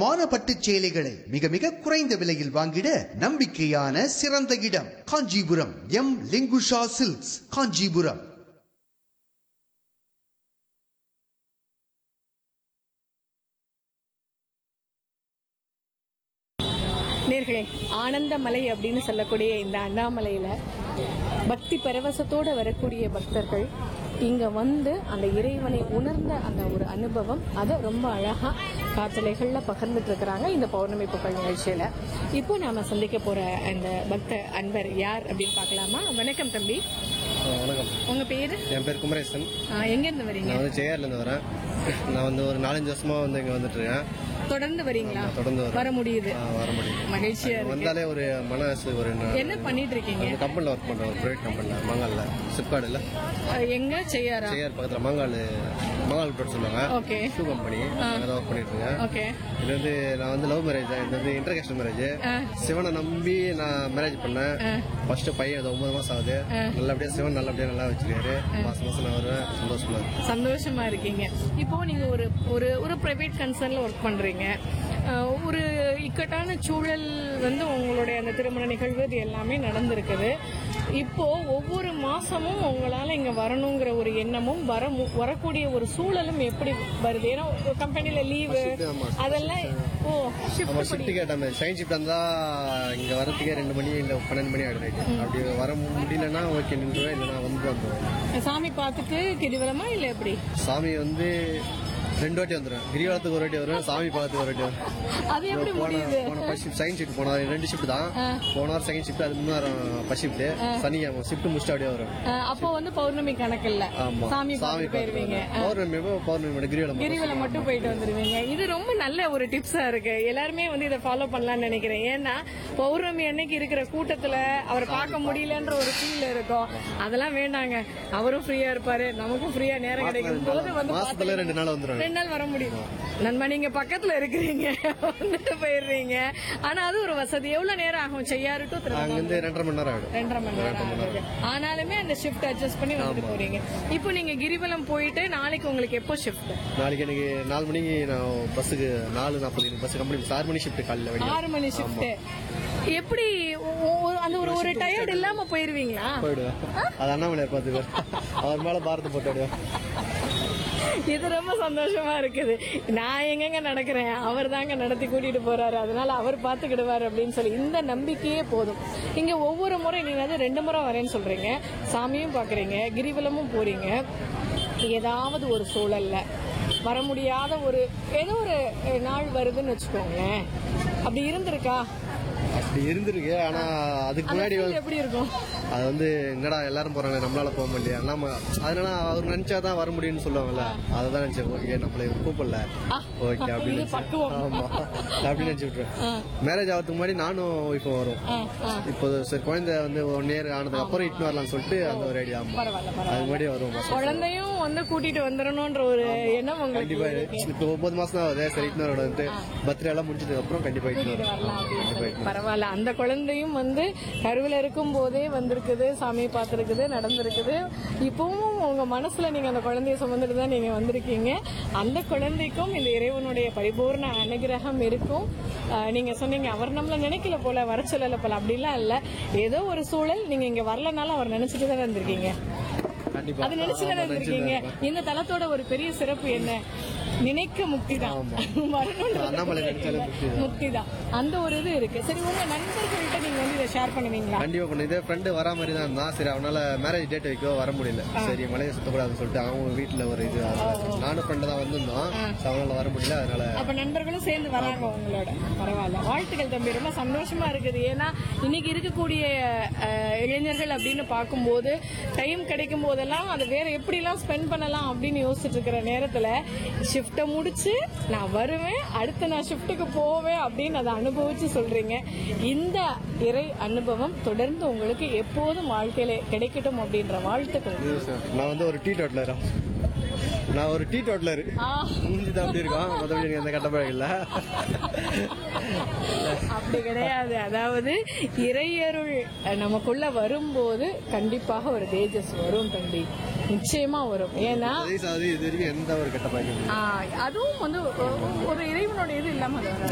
தரமான பட்டுச் சேலைகளை மிக மிக குறைந்த விலையில் வாங்கிட நம்பிக்கையான சிறந்த இடம் காஞ்சிபுரம் எம் லிங்குஷா சில்க்ஸ் காஞ்சிபுரம் நேர்களே ஆனந்தமலை அப்படின்னு சொல்லக்கூடிய இந்த அண்ணாமலையில பக்தி பரவசத்தோட வரக்கூடிய பக்தர்கள் இங்க வந்து அந்த இறைவனை உணர்ந்த அந்த ஒரு அனுபவம் அதை ரொம்ப அழகா காத்தலைகள்ல பகிர்ந்துட்டு இருக்கிறாங்க இந்த பௌர்ணமி புகழ் நிகழ்ச்சியில இப்போ நாம சந்திக்க போற அந்த பக்த அன்பர் யார் அப்படின்னு பார்க்கலாமா வணக்கம் தம்பி வணக்கம் உங்க பேரு என் பேர் குமரேசன் ஆ, எங்க இருந்து வரீங்க நான் வந்து ஜேஆர்லேருந்து வரேன் நான் வந்து ஒரு நாலஞ்சு வருஷமா வந்து இங்கே வந்துட்டு இருக்கேன் தொடர்ந்து வரீங்களா தொடர்ந்து வரேன். வர முடியுது ஆ, வர முடியும் மகிழ்ச்சியா இருக்கு வந்தாலே ஒரு மனசு ஒரு என்ன பண்ணிட்டு இருக்கீங்க கம்பெனியில் ஒர்க் பண்ணுறேன் ஒரு ப்ரைவேட் கம்பெனியில் மாங்காலில் சிப்கார்டில் ஆ, எங்க செய்யாரா ஜேஆர் பக்கத்தில் மாங்கால் மாங்கால் ப்ரோட் சொல்லுவாங்க ஓகே ஷூ கம்பெனி அங்கே தான் ஒர்க் பண்ணிட்டு இருக்கேன் ஓகே இது வந்து நான் வந்து லவ் மேரேஜ் தான் இது வந்து இன்டர்கேஷன் மேரேஜ் சிவனை நம்பி நான் மேரேஜ் பண்ணேன் ஃபர்ஸ்ட் பையன் அது ஒன்பது மாசம் ஆகுது நல்லபடியா சிவன் நல்லபடியா நல்லா வச்சிருக்காரு மாசம் மாசம் நான் வருவேன் சந்தோஷமா இருக்கு சந்தோஷமா இருக்கீங்க இப்போ நீங்க ஒரு ஒரு ஒரு பிரைவேட் கன்சர்ன்ல ஒர்க் பண்றீங்க அஹ், ஒரு இக்கட்டான சூழல் வந்து உங்களுடைய அந்த திருமண நிகழ்வு இது எல்லாமே நடந்திருக்குது இப்போ ஒவ்வொரு மாசமும் உங்களால இங்க வரணுங்கிற ஒரு எண்ணமும் வர மு- வரக்கூடிய ஒரு சூழலும் எப்படி வருது ஏன்னா கம்பெனில லீவு அதெல்லாம் ஓ நம்ம ஷிஃப்ட் ஷிஃப்ட் கேட்ட மாதிரி சைன் ஷிஃப்ட் இருந்தா இங்க வரதுக்கே ரெண்டு மணி இல்ல பன்னெண்டு மணி ஆயிடுது அப்படி வர முடியலன்னா ஓகே நின்றுவேன் இல்லைன்னா வந்து வந்துடுவேன் சாமி பார்த்துட்டு கிரிவலமா இல்ல எப்படி சாமி வந்து ரெண்டு வாட்டி வந்துடுவேன் கிரிவலத்துக்கு ஒரு வாட்டி வருவேன் சாமி பார்த்துக்கு ஒரு வாட்டி வருவேன் அது எப்படி போன முடியுது போன ஃபர்ஸ்ட் ஷிஃப்ட் செகண்ட் ஷிஃப்ட் போன ரெண்டு ஷிஃப்ட் தான் போன வாரம் செகண்ட் ஷிஃப்ட் அது முன்னாரம் ஃபர்ஸ்ட் ஷிஃப்ட் சனிக்கிழமை ஷிஃப்ட் முடிச்சுட்டு அப்படியே வரும் அஹ், அப்போ வந்து பௌர்ணமி கணக்கு இல்ல ஆமா சாமி பார்த்து போயிருவீங்க பௌர்ணமி பௌர்ணமி மட்டும் கிரிவலம் மட்டும். கிரிவலம் மட்டும் போயிட்டு வந்துருவீங்க இது ரொம்ப நல்ல ஒரு டிப்ஸா இருக்கு எல்லாருமே வந்து இதை ஃபாலோ பண்ணலாம்னு நினைக்கிறேன் ஏன்னா பௌர்ணமி அன்னைக்கு இருக்கிற கூட்டத்துல அவரை பார்க்க முடியலன்ற ஒரு ஃபீல் இருக்கும் அதெல்லாம் வேண்டாங்க அவரும் ஃப்ரீயா இருப்பாரு நமக்கும் ஃப்ரீயா நேரம் கிடைக்கும் போது வந்து மாசத்துல ரெண்டு நாள் வந்துடும் ரெண்டு நாள் வர முடியும் நண்பா நீங்க பக்கத்துல இருக்கிறீங்க வந்துட்டு போயிடுறீங்க ஆனா அது ஒரு வசதி எவ்வளவு நேரம் ஆகும் செய்யாரு டு அங்க இருந்து ரெண்டரை மணி நேரம் ஆயிடும் ரெண்டரை மணி நேரம் ஆகுது ஆனாலுமே அந்த ஷிஃப்ட் அட்ஜஸ்ட் பண்ணி வந்துட்டு போறீங்க இப்போ நீங்க கிரிவலம் போயிட்டு நாளைக்கு உங்களுக்கு எப்போ ஷிஃப்ட் நாளைக்கு எனக்கு நாலு மணிக்கு நான் பஸ்ஸுக்கு நாலு நாற்பது பஸ் கம்பெனி ஆறு மணி ஷிஃப்ட் காலையில் வெடி ஆறு மணி ஷிஃப்ட் எப்படி ஒ- ஒ- அந்த ஒரு ஒரு டயர்ட் இல்லாம போயிருவீங்களா போயிடுவேன் அது அண்ணாமலையார் பார்த்துக்குவார் அவர் மேல பாரத்தை போட்டு விடுவேன் இது ரொம்ப சந்தோஷமா இருக்குது நான் எங்கெங்க நடக்கிறேன் அவர் தாங்க நடத்தி கூட்டிட்டு போறாரு அதனால அவர் பாத்துக்கிடுவாரு அப்படின்னு சொல்லி இந்த நம்பிக்கையே போதும் இங்க ஒவ்வொரு முறை நீங்க வந்து ரெண்டு முறை வரேன்னு சொல்றீங்க சாமியும் பாக்குறீங்க கிரிவலமும் போறீங்க ஏதாவது ஒரு சூழல்ல வர முடியாத ஒரு ஏதோ ஒரு நாள் வருதுன்னு வச்சுக்கோங்களேன் அப்படி இருந்திருக்கா அப்படி இருந்திருக்கு ஆனா அதுக்கு அந்த முன்னாடி feel எப்படி இருக்கும் அது வந்து என்னடா எல்லாரும் போறாங்க நம்மளால போக முடியல நம்ம அதனால அவர் நினைச்சாதான் வர முடியும்னு சொல்லுவாங்கல்ல அதை தான் நினைச்சேன் ஓகே நம்மள இவர் கூப்பிடல ஆ, ஓகே அப்படின்னு இது நினைச்சேன். பக்குவம். ஆமா அப்படி நினைச்சு விட்டுருவேன் மேரேஜ் ஆகிறதுக்கு முன்னாடி நானும் இப்போ வரும் ஆ, ஆ. இப்போ சரி குழந்தை வந்து ஒன் இயர் ஆனதுக்கு அப்புறம் இட்டு வரலாம்னு சொல்லிட்டு அந்த ஒரு ஐடியா ஆமா பரவாயில்ல அது முன்னாடி வரும் குழந்தையும் வந்து கூட்டிட்டு வந்துடணும்ன்ற ஒரு எண்ணம் உங்களுக்கு கண்டிப்பா இருக்கு. இப்போ ஒன்பது மாசம் தான் ஆகுது சரி இட்டு வந்துட்டு பர்த்டே எல்லாம் முடிஞ்சதுக்கு அப்புறம் கண்டிப்பா இட்டு கூட்டிட்டு வரும் வரலாம் அப்படின்னு கண்டிப்பா சொல்லி. பரவாயில்ல அந்த குழந்தையும் வந்து கருவில இருக்கும் போதே வந்திருக்குது சாமியை பார்த்திருக்குது நடந்திருக்குது இப்பவும் உங்க மனசுல நீங்க அந்த குழந்தைய சுமந்துட்டு தான் நீங்க வந்திருக்கீங்க அந்த குழந்தைக்கும் இந்த இறைவனுடைய பரிபூர்ண அனுகிரகம் இருக்கும் ஆஹ் நீங்க சொன்னீங்க அவர் நம்மள நினைக்கல போல வர சொல்லல போல அப்படிலாம் இல்ல ஏதோ ஒரு சூழல் நீங்க இங்க வரலனாலும் அவர் நினைச்சிட்டு தானே இருந்திருக்கீங்க கண்டிப்பா அது நினைச்சு தானே இருந்திருக்கீங்க இந்த தலத்தோட ஒரு பெரிய சிறப்பு என்ன நினைக்க முக்தி தான் அண்ணாமலை நினைச்சாலே முக்தி தான். முக்தி தான் அந்த ஒரு இது இருக்கு சரி உங்க நண்பர்கள்ட்ட நீங்க வந்து இதை ஷேர் பண்ணுவீங்களா கண்டிப்பா பண்ணு இதே ஃப்ரெண்டு வரா மாதிரி தான் இருந்தான் சரி அவனால மேரேஜ் டேட் வைக்க வர முடியல சரி மலையை சுத்தக்கூடாதுன்னு சொல்லிட்டு அவங்க வீட்டுல ஒரு இது நானும் ஃப்ரெண்டு தான் வந்திருந்தோம் So அவனால வர முடியல அதனால அப்ப நண்பர்களும் சேர்ந்து வராங்க உங்களோட பரவாயில்ல வாழ்த்துக்கள் தம்பி ரொம்ப சந்தோஷமா இருக்குது ஏன்னா இன்னைக்கு இருக்கக்கூடிய அஹ், இளைஞர்கள் அப்படின்னு பார்க்கும்போது டைம் கிடைக்கும் போதெல்லாம் அதை வேற எப்படி எல்லாம் ஸ்பெண்ட் பண்ணலாம் அப்படின்னு யோசிச்சுட்டு இருக்கிற நேரத்துல ஷிஃப்ட்டை முடிச்சு நான் வருவேன் அடுத்து நான் ஷிஃப்ட்டுக்கு போவேன் அப்படின்னு அதை அனுபவிச்சு சொல்றீங்க இந்த இறை அனுபவம் தொடர்ந்து உங்களுக்கு எப்போதும் வாழ்க்கையில கிடைக்கட்டும் அப்படின்ற வாழ்த்துக்கள் நான் வந்து ஒரு டீ டோட்லரா நான் ஒரு டீ டோட்லர் ஆ மூஞ்சி தான் அப்படி இருக்கும் மற்றபடி எனக்கு எந்த கட்டப்பழம் இல்ல அப்படி கிடையாது அதாவது இறையருள் அஹ், நமக்குள்ள வரும்போது கண்டிப்பாக ஒரு தேஜஸ் வரும் தம்பி நிச்சயமா வரும் ஏன்னா அது இது வரைக்கும் எந்த ஒரு கெட்ட பழக்கம் இல்லை. ஆஹ், அதுவும் வந்து ஒ- ஒரு இறைவனோட இது இல்லாம அது வராது